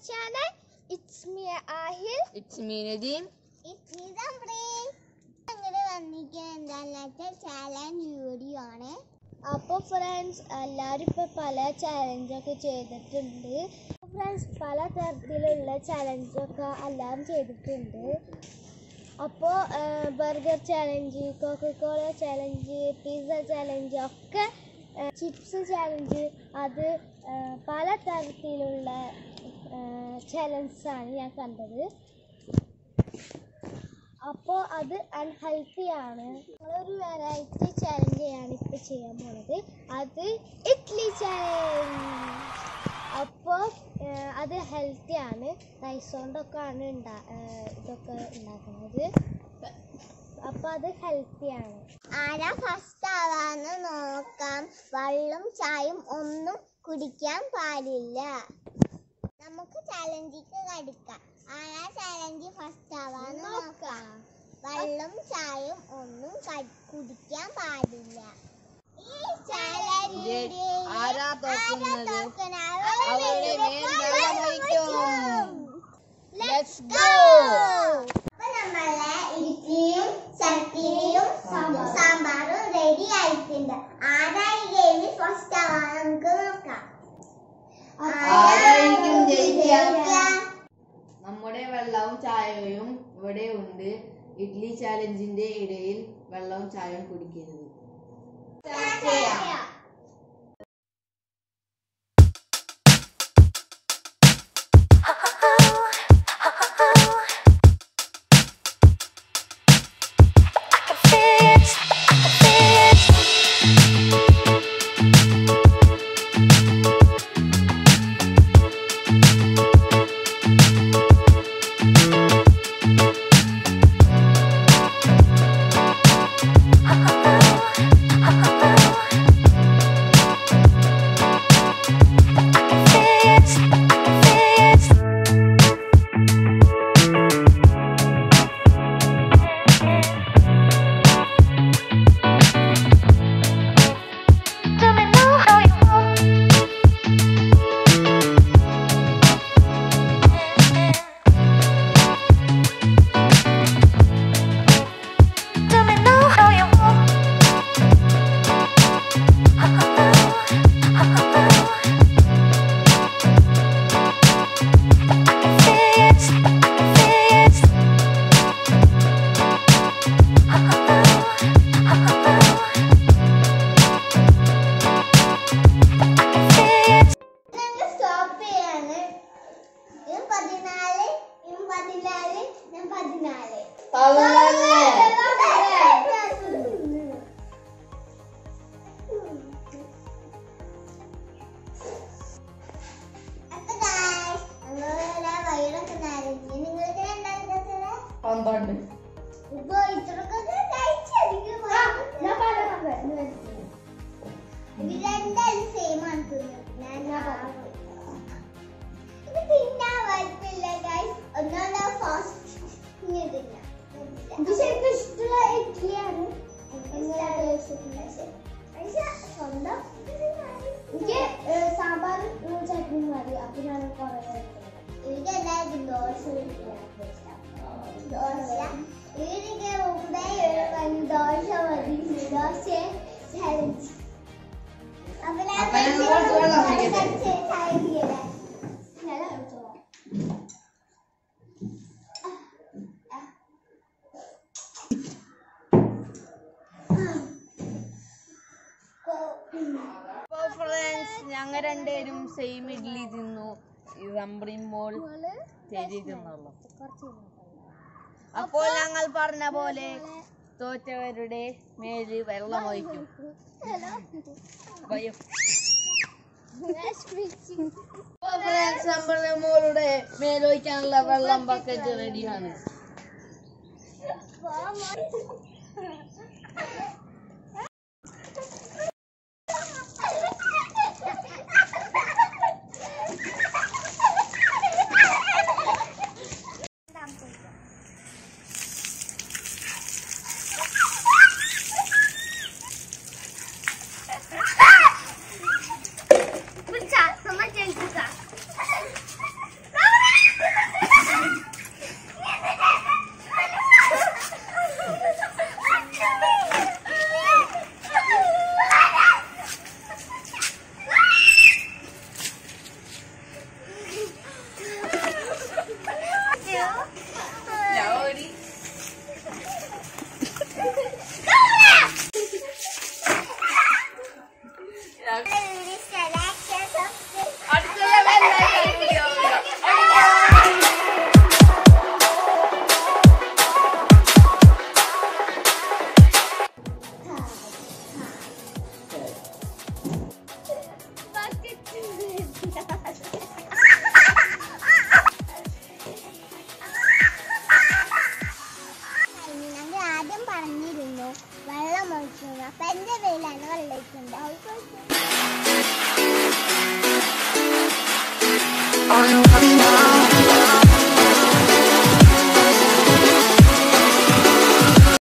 channel. It's me Ahil. It's me Nadeem It's me Zamri. അങ്ങനെ വന്നിരിക്കുന്നത് എന്താണെന്ന് വെച്ചാൽ ചാലഞ്ച് വീഡിയോ ആണ് അപ്പോൾ ഫ്രണ്ട്സ് എല്ലാവരും ഇപ്പോൾ പല ചാലഞ്ചൊക്കെ ചെയ്തിട്ടുണ്ട് ഫ്രണ്ട്സ് പല തരത്തിലുള്ള ചാലഞ്ചൊക്കെ എല്ലാവരും ചെയ്തിട്ടുണ്ട് അപ്പോൾ burger challenge Coca Cola challenge pizza challenge ഒക്കെ ചിപ്സ് ചാലഞ്ച് അത് ആ, പല തരത്തിലുള്ള ചാലഞ്ചസാണ് ഞാൻ കണ്ടത് അപ്പോൾ അത് അൺഹെൽത്തി ആണ് നമ്മളൊരു വെറൈറ്റി ചാലഞ്ചാണ് ഇപ്പോൾ ചെയ്യാൻ പോണത് അത് ഇഡ്ലി ചാലഞ്ച് അപ്പോൾ അത് ഹെൽത്തി ആണ് റൈസ് കൊണ്ടൊക്കെ ആണ് ഉണ്ടാ ഏഹ് ഇതൊക്കെ ഉണ്ടാക്കുന്നത് അപ്പോൾ അത് ഹെൽത്തി ആണ് ആരാ ഫസ്റ്റ് ആവാന്ന് നോക്കാം വെള്ളം ചായയും ഒന്നും കുടിക്കാൻ പാടില്ല നമുക്ക് ചാലഞ്ചിക്ക് കടിക്കാം ആരാ ചാലഞ്ച് ഫസ്റ്റ് ആവാന്ന് നോക്കാം വെള്ളം ചായയും ഒന്നും ക- കുടിക്കാൻ പാടില്ല ഈ ചാലഞ്ചിൽ ആരാ തോക്കുന്നത്? അവരുടെ അവരുടെ മേൽ വെള്ളം ഒഴിക്കും. Let's Let's go! go! അപ്പൊ നമ്മളെ ഇഡ്ഡലിയും ചട്ടിനിയും സാമ്പാറും റെഡി ആയിട്ടുണ്ട് ആരാ ഈ ഗെയിമിൽ ഫസ്റ്റ് ആവാൻ നമുക്ക് നോക്കാം ആരായിരിക്കും ജയിക്കുക? ജയിക്കുക? നമ്മുടെ വെള്ളവും ചായയും ഇവിടെ ഉണ്ട് ഇഡ്ലി ചാലഞ്ചിന്റെ ഇടയിൽ വെള്ളവും ചായയും കുടിക്കരുത് ഞങ്ങൾ സ്റ്റോപ്പ് ചെയ്യാണ് ഇത് പതിനാല് ഇത് പതിനാല് ഞാൻ പതിനാല് അപ്പൊ guys, ഞങ്ങളുടെ വയറൊക്കെ നനഞ്ഞ് നിങ്ങൾക്ക് രണ്ടാമത്തെ പന്ത്രണ്ട് ഇപ്പൊ ഇത്രക്കൊക്കെ കഴിച്ചധികം ഇത് രണ്ടാളും സെയിം ആണ് തിന്നുന്നത് ഞാൻ ഇത് തിന്നാൻ കുഴപ്പമില്ല ഗൈസ് ഒന്നാമത് ഫാസ്റ്റ് തിന്നാം ഇത് ശരിക്കും ഇഷ്ടമുള്ള ഇഡ്ഡലിയാണ് സ്വന്തം എനിക്ക് സാമ്പാർ ചട്നി മതി അപ്പൊ ഞാൻ കുറേ എനിക്ക് എല്ലാവർക്കും ദോശ ദോശ എനിക്ക് മുമ്പേ ഒരു ദോശ മതി ദോശ ചലഞ്ച് അപ്പൊ ഞാൻ അപ്പൊ ഞാൻ കുറച്ച് വെള്ളം കുടിക്കട്ടെ? ചായ കുടിക്കട്ടെ നല്ല കഴിച്ചോളാം അപ്പോൾ ഫ്രണ്ട്സ് ഞങ്ങൾ രണ്ടുപേരും സെയിം ഇഡ്ഡലി തിന്നു ഇത് അമ്പ്രിമോൾ ചേച്ചി തിന്നുള്ളൂ അപ്പോൾ ഞങ്ങൾ പറഞ്ഞ പോലെ തോറ്റവരുടെ മേല് വെള്ളം ഒഴിക്കും ഭയം ഫ്രണ്ട്സ് അമ്പ്രിമോളുടെ മേലൊഴിക്കാനുള്ള വെള്ളം ബക്കറ്റ് റെഡിയാണ് Pucha, toma el Are you ready now?